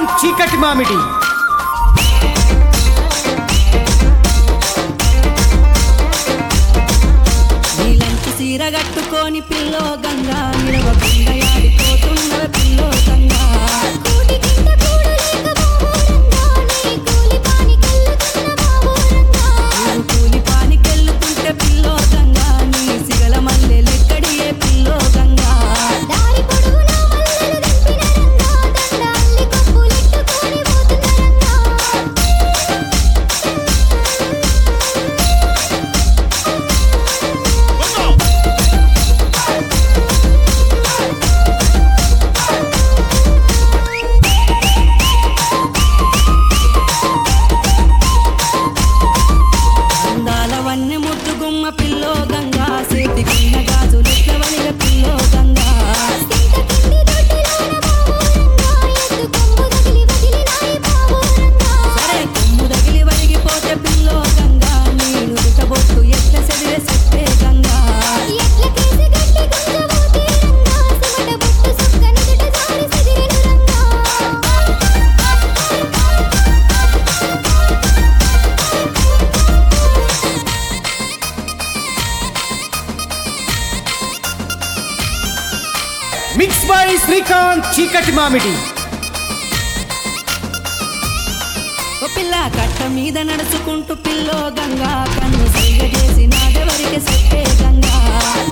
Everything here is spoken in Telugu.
శ్రీకాంత్ చీకటి మామిడి నీలంటి సీర కట్టుకొని పిల్లో గంగా నిలవ ఆడిపోతున్నవ పిల్లో గంగా కూటి కింద కూడు లేక బావోరంగా నీ కూలి పాని కెళ్ళుతున్న బావోరంగా నువ్వు కూలి పానికెళ్ళుతుంటే పిల్లో గంగా నీ సిగల మల్లెలెక్కడియే పిల్లో గంగా దారి పొడవునా మల్లెలు దింపిన రంగా దండ అల్లి కొప్పులెట్టుకొని పోతున్న రంగా అందాల వన్నె ముద్దు గుమ్మ పిల్లో గంగా చేతికున్న గాజులెట్ల వనిగ పిల్లో గంగా సింత కింది దొడ్డిలోన బావోరంగా ఎత్తు కొమ్ము తగిలి వదిలినాయి బావోరంగా సరే కొమ్ము తగిలి వరిగిపోతే పిల్లో గంగా నీ నుదుట బొట్టు ఎట్ల సెదిరే సెప్పే గంగా ఎట్ల కేసి గట్టి గుంజబోతే రంగా సిమట బొట్టు సుక్క నుదుట జారి సిదిరెను రంగా మిక్స్ బై శ్రీకాంత్ చీకటి మామిడి ఓ పిల్ల కట్ట మీద నడుచుకుంటూ పిల్లో గంగా కన్ను సైగ చేసి నాదెవరికి సెప్పే గంగా